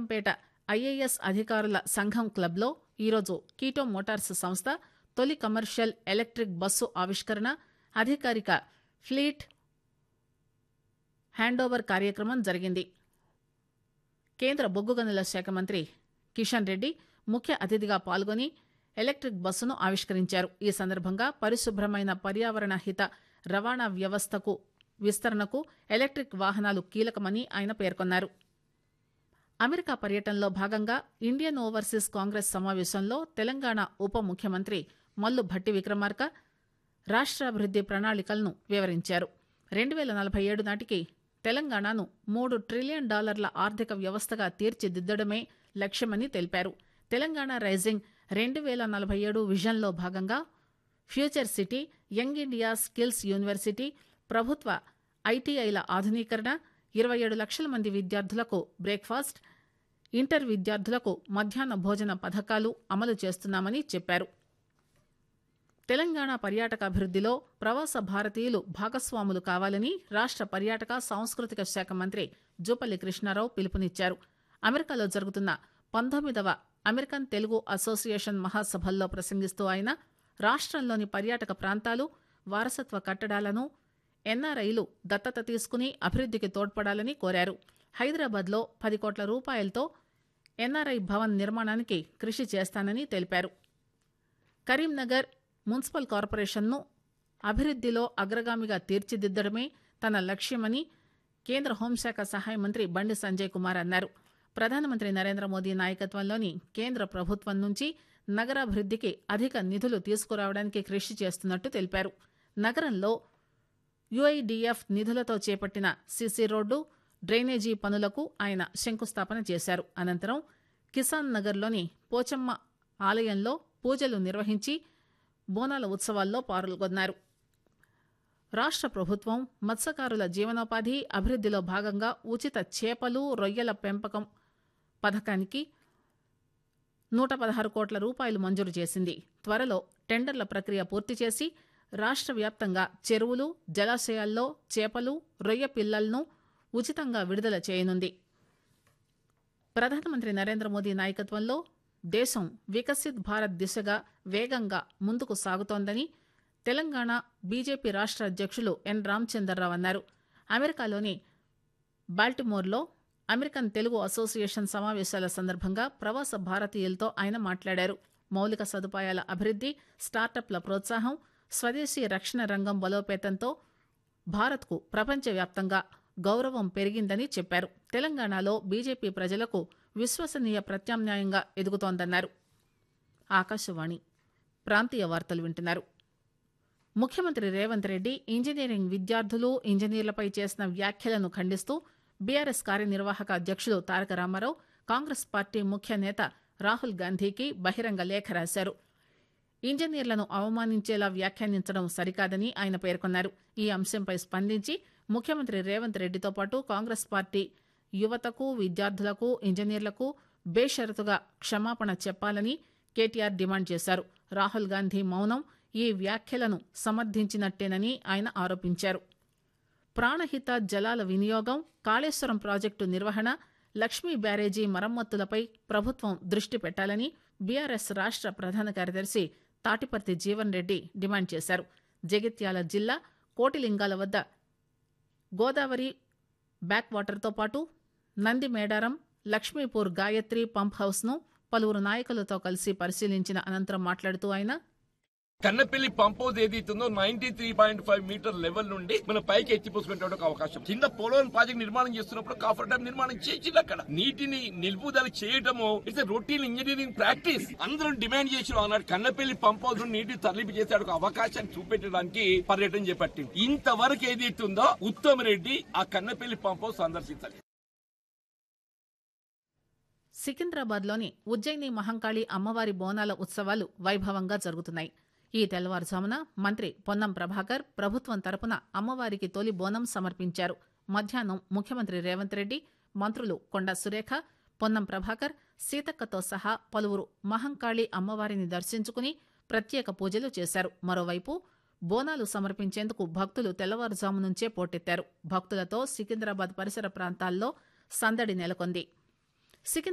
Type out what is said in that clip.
Begumpet IAS అధికారుల సంఘం క్లబ్లో ఈరోజు కీటో మోటార్స్ సంస్థ తొలి కమర్షియల్ ఎలక్ట్రిక్ బస్సు ఆవిష్కరణ అధికారిక ఫ్లీట్ హ్యాండోవర్ కార్యక్రమం జరిగింది కేంద్ర బొగ్గు గనుల శాఖ మంత్రి కిషన్ రెడ్డి ముఖ్య అతిథిగా పాల్గొని ఎలక్ట్రిక్ బస్సును ఆవిష్కరించారు ఈ సందర్భంగా పరిశుభ్రమైన పర్యావరణ హిత రవాణా వ్యవస్థకు విస్తరణకు ఎలక్ట్రిక్ వాహనాలు కీలకమని ఆయన పేర్కొన్నారు అమెరికా పర్యటనలో భాగంగా ఇండియన్ ఓవర్సీస్ కాంగ్రెస్ సమావేశంలో తెలంగాణ ఉప ముఖ్యమంత్రి మల్లు భట్టి విక్రమార్క రాష్ట్రాభివృద్ది ప్రణాళికలను వివరించారు రెండు వేల నలభై ఏడు నాటికి తెలంగాణను మూడు ట్రిలియన్ డాలర్ల ఆర్థిక వ్యవస్థగా తీర్చిదిద్దడమే లక్ష్యమని తెలిపారు తెలంగాణ రైజింగ్ రెండు వేల నలభై ఏడు విజన్లో భాగంగా future city young India skills university ప్రభుత్వ ఐటీఐల ఆధునీకరణ ఇరవై ఏడు లక్షల మంది విద్యార్థులకు బ్రేక్ఫాస్ట్ ఇంటర్ విద్యార్థులకు మధ్యాహ్న భోజన పథకాలు అమలు చేస్తున్నామని చెప్పారు తెలంగాణ పర్యాటక అభివృద్దిలో ప్రవాస భారతీయులు భాగస్వాములు కావాలని రాష్ట పర్యాటక సాంస్కృతిక శాఖ మంత్రి జూపల్లి కృష్ణారావు పిలుపునిచ్చారు అమెరికాలో జరుగుతున్న పంతొమ్మిదవ అమెరికన్ తెలుగు అసోసియేషన్ మహాసభల్లో ప్రసంగిస్తూ ఆయన రాష్టంలోని పర్యాటక ప్రాంతాలు వారసత్వ కట్టడాలను ఎన్ఆర్ఐలు దత్తత తీసుకుని అభివృద్దికి తోడ్పడాలని కోరారు హైదరాబాద్లో పది కోట్ల రూపాయలతో ఎన్ఆర్ఐ భవన్ నిర్మాణానికి కృషి చేస్తానని తెలిపారు కరీంనగర్ మున్సిపల్ కార్పొరేషన్ను అభివృద్దిలో అగ్రగామిగా తీర్చిదిద్దడమే తన లక్ష్యమని కేంద్ర హోంశాఖ సహాయ మంత్రి బండి సంజయ్ కుమార్ అన్నారు ప్రధానమంత్రి నరేంద్ర మోదీ నాయకత్వంలోని కేంద్ర ప్రభుత్వం నుంచి నగరాభివృద్దికి అధిక నిధులు తీసుకురావడానికి కృషి చేస్తున్నట్టు తెలిపారు నగరంలో యుఐడిఎఫ్ నిధులతో చేపట్టిన సిసి రోడ్డు డ్రైనేజీ పనులకు ఆయన శంకుస్థాపన చేశారు అనంతరం కిసాన్ నగర్లోని పోచమ్మ ఆలయంలో పూజలు నిర్వహించి బోనాల ఉత్సవాల్లో పాల్గొన్నారు రాష్ట ప్రభుత్వం మత్స్యకారుల జీవనోపాధి అభివృద్దిలో భాగంగా ఉచిత చేపలు రొయ్యల పెంపకం పథకానికి నూట పదహారు కోట్ల రూపాయలు మంజూరు చేసింది త్వరలో టెండర్ల ప్రక్రియ పూర్తి చేసి రాష్ట్ర వ్యాప్తంగా చెరువులు జలాశయాల్లో చేపలు రొయ్య పిల్లలను ఉచితంగా విడుదల చేయనుంది ప్రధానమంత్రి నరేంద్ర మోదీ నాయకత్వంలో దేశం వికసిత్ భారత్ దిశగా వేగంగా ముందుకు సాగుతోందని తెలంగాణ బీజేపీ రాష్ట్ర అధ్యక్షులు ఎన్ రామచందర్రావు అన్నారు అమెరికాలోని బాల్టిమోర్లో అమెరికన్ తెలుగు అసోసియేషన్ సమావేశాల సందర్భంగా ప్రవాస భారతీయులతో ఆయన మాట్లాడారు మౌలిక సదుపాయాల అభివృద్ది స్టార్టప్ల ప్రోత్సాహం స్వదేశీ రక్షణ రంగం బలోపేతంతో భారత్కు ప్రపంచవ్యాప్తంగా గౌరవం పెరిగిందని చెప్పారు తెలంగాణలో బీజేపీ ప్రజలకు విశ్వసనీయ ప్రత్యామ్నాయంగా ఎదుగుతోందన్నారు ఆకాశవాణి ప్రాంతీయ వార్తలు వింటున్నారు ముఖ్యమంత్రి రేవంత్ రెడ్డి ఇంజనీరింగ్ విద్యార్థులు ఇంజనీర్లపై చేసిన వ్యాఖ్యలను ఖండిస్తూ బీఆర్ఎస్ కార్యనిర్వాహక అధ్యక్షులు తారక రామారావు కాంగ్రెస్ పార్టీ ముఖ్య నేత రాహుల్ గాంధీకి బహిరంగ లేఖ రాశారు ఇంజనీర్లను అవమానించేలా వ్యాఖ్యానించడం సరికాదని ఆయన పేర్కొన్నారు ఈ అంశంపై స్పందించి ముఖ్యమంత్రి రేవంత్ రెడ్డితో పాటు కాంగ్రెస్ పార్టీ యువతకు విద్యార్థులకు ఇంజనీర్లకు బేషరతుగా క్షమాపణ చెప్పాలని కేటీఆర్ డిమాండ్ చేశారు రాహుల్ గాంధీ మౌనం ఈ వ్యాఖ్యలను సమర్థించినట్టేనని ఆయన ఆరోపించారు ప్రాణహిత జలాల వినియోగం కాళేశ్వరం ప్రాజెక్టు నిర్వహణ లక్ష్మీ బ్యారేజీ మరమ్మతులపై ప్రభుత్వం దృష్టి పెట్టాలని బీఆర్ఎస్ రాష్ట్ర ప్రధాన కార్యదర్శి తాటిపర్తి జీవన్ రెడ్డి డిమాండ్ చేశారు జగిత్యాల జిల్లా కోటిలింగాల వద్ద గోదావరి బ్యాక్ వాటర్తో పాటు నంది మేడారం లక్ష్మీపూర్ గాయత్రి పంప్ హౌస్ను పలువురు నాయకులతో కలిసి పరిశీలించిన అనంతరం మాట్లాడుతూ ఆయన కన్నపల్లి పంప్ హౌస్ ఏదైతుందో ninety three point five metre level నుండి మన పైకి ఎత్తిపోసుకునే అవకాశం కింద పోలవరం ప్రాజెక్ట్ నిర్మాణం చేస్తున్నప్పుడు కాఫర్ డ్యామ్ నిర్మాణం చేసింది అక్కడ నీటిని నిలుపుదల చేయటము ఇట్స్ రొటీన్ ఇంజనీరింగ్ ప్రాక్టీస్ అందరూ డిమాండ్ చేసిన అన్నాడు కన్నపల్లి పంప్ హౌస్ నీటి తరలింపు చేసే ఒక అవకాశాన్ని చూపెట్టడానికి పర్యటన చేపట్టింది ఇంతవరకు ఏదైతుందో ఉత్తమ్ రెడ్డి ఆ కన్నపల్లి పంప్ హౌస్ సందర్శించాలి సికింద్రాబాద్లోని ఉజ్జయిని మహంకాళి అమ్మవారి బోనాల ఉత్సవాలు వైభవంగా జరుగుతున్నాయి ఈ తెల్లవారుజామున మంత్రి పొన్నం ప్రభాకర్ ప్రభుత్వం తరపున అమ్మవారికి తొలి బోనం సమర్పించారు మధ్యాహ్నం ముఖ్యమంత్రి రేవంత్ రెడ్డి మంత్రులు కొండా సురేఖ పొన్నం ప్రభాకర్ సీతక్కతో సహా పలువురు మహంకాళి అమ్మవారిని దర్శించుకుని ప్రత్యేక పూజలు చేశారు మరోవైపు బోనాలు సమర్పించేందుకు భక్తులు తెల్లవారుజాము నుంచే పోటెత్తారు భక్తులతో సికింద్రాబాద్ పరిసర ప్రాంతాల్లో సందడి నెలకొంది సికింద్రాబాద్